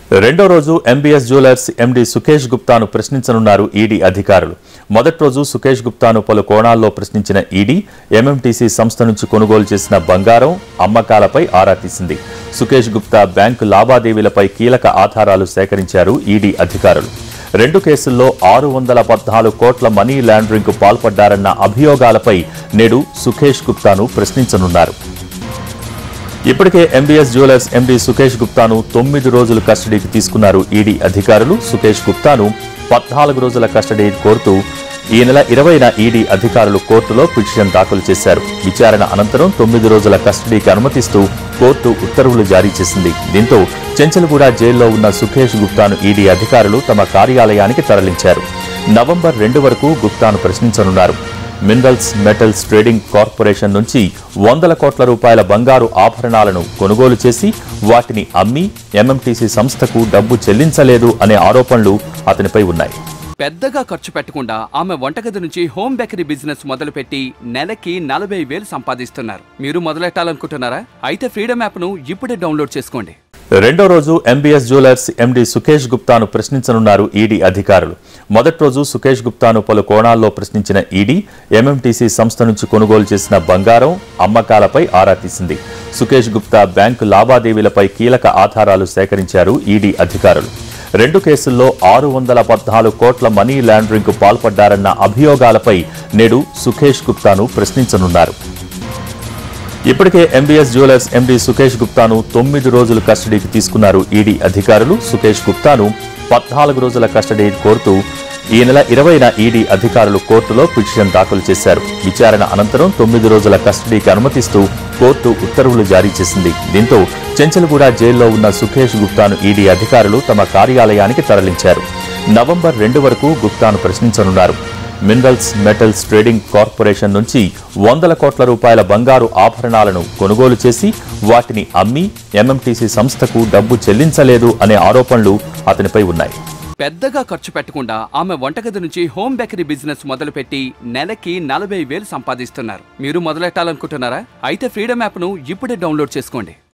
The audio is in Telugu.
రెండో రోజు ఎంబీఎస్ జ్యువెలర్స్ ఎండీ సుకేష్ గుప్తాను ప్రశ్నించనున్నారు ఈడీ అధికారులు మొదటి రోజు సుకేష్ గుప్తాను పలు కోణాల్లో ప్రశ్నించిన ఈడీ ఎంఎంటీసీ సంస్థ నుంచి కొనుగోలు చేసిన బంగారం అమ్మకాలపై ఆరా తీసింది సుకేష్ గుప్తా బ్యాంకు లావాదేవీలపై కీలక ఆధారాలు సేకరించారు ఈడీ అధికారులు రెండు కేసుల్లో ఆరు వందల పద్నాలుగు కోట్ల మనీ లాండరింగ్కు పాల్పడ్డారన్న అభియోగాలపై నేడు సుఖేష్ గుప్తాను ప్రశ్నించనున్నారు ఇప్పటికే ఎంబీఎస్ జ్యువెలర్స్ ఎండీ సుకేష్ గుప్తాను తొమ్మిది రోజులు కస్టడీకి తీసుకున్నారు ఈడీ అధికారులు సుకేష్ గుప్తాను పద్నాలుగు రోజుల కస్టడీ కోరుతూ ఈ నెల ఇరవైన ఈడీ అధికారులు కోర్టులో పిటిషన్ దాఖలు చేశారు విచారణ అనంతరం తొమ్మిది రోజుల కస్టడీకి అనుమతిస్తూ కోర్టు ఉత్తర్వులు జారీ చేసింది దీంతో చెంచల్గూడ జైల్లో ఉన్న సుఖేష్ గుప్తాను ఈడీ అధికారులు తమ కార్యాలయానికి తరలించారు నవంబర్ రెండు వరకు గుప్తాను ప్రశ్నించనున్నారు మినరల్స్ మెటల్స్ ట్రేడింగ్ కార్పొరేషన్ నుంచి వందల కోట్ల రూపాయల బంగారు ఆభరణాలను కొనుగోలు చేసి వాటిని అమ్మి ఎంఎంటీసీ సంస్థకు డబ్బు చెల్లించలేదు అనే ఆరోపణలు అతనిపై ఉన్నాయి పెద్దగా ఖర్చు పెట్టకుండా ఆమె వంటగది నుంచి హోమ్ బేకరీ బిజినెస్ మొదలుపెట్టి నెలకి నలభై వేలు సంపాదిస్తున్నారు మీరు మొదలెట్టాలనుకుంటున్నారా అయితే ఫ్రీడమ్ యాప్ను ఇప్పుడే డౌన్లోడ్ చేసుకోండి రెండో రోజు ఎంబీఎస్ జ్యువెలర్స్ ఎండీ సుకేష్ గుప్తాను ప్రశ్నించనున్నారు ఈడీ అధికారులు మొదటి రోజు సుకేష్ గుప్తాను పలు కోణాల్లో ప్రశ్నించిన ఈడీ ఎంఎంటీసీ సంస్థ నుంచి కొనుగోలు చేసిన బంగారం అమ్మకాలపై ఆరా తీసింది సుకేష్ గుప్తా బ్యాంకు లావాదేవీలపై కీలక ఆధారాలు సేకరించారు ఈడీ అధికారులు రెండు కేసుల్లో ఆరు వందల పద్నాలుగు కోట్ల మనీ లాండరింగ్కు పాల్పడ్డారన్న అభియోగాలపై నేడు సుఖేష్ గుప్తాను ప్రశ్నించనున్నారు ఇప్పటికే ఎంబీఎస్ జ్యువెలర్స్ ఎండీ సుకేష్ గుప్తాను తొమ్మిది రోజులు కస్టడీకి తీసుకున్నారు ఈడీ అధికారులు సుకేష్ గుప్తాను పద్నాలుగు రోజుల కస్టడీ కోరుతూ ఈ నెల ఇరవైన ఈడీ అధికారులు కోర్టులో పిటిషన్ దాఖలు చేశారు విచారణ అనంతరం తొమ్మిది రోజుల కస్టడీకి అనుమతిస్తూ కోర్టు ఉత్తర్వులు జారీ చేసింది దీంతో చెంచల్గూడ జైల్లో ఉన్న సుఖేష్ గుప్తాను ఈడీ అధికారులు తమ కార్యాలయానికి తరలించారు నవంబర్ రెండు వరకు గుప్తాను ప్రశ్నించనున్నారు మినరల్స్ మెటల్స్ ట్రేడింగ్ కార్పొరేషన్ నుంచి వందల కోట్ల రూపాయల బంగారు ఆభరణాలను కొనుగోలు చేసి వాటిని అమ్మి ఎంఎంటీసీ సంస్థకు డబ్బు చెల్లించలేదు అనే ఆరోపణలు అతనిపై ఉన్నాయి పెద్దగా ఖర్చు పెట్టకుండా ఆమె వంటగది నుంచి హోమ్ బేకరీ బిజినెస్ మొదలుపెట్టి నెలకి నలభై వేలు సంపాదిస్తున్నారు మీరు మొదలెట్టాలనుకుంటున్నారా అయితే ఫ్రీడమ్ యాప్ను ఇప్పుడే డౌన్లోడ్ చేసుకోండి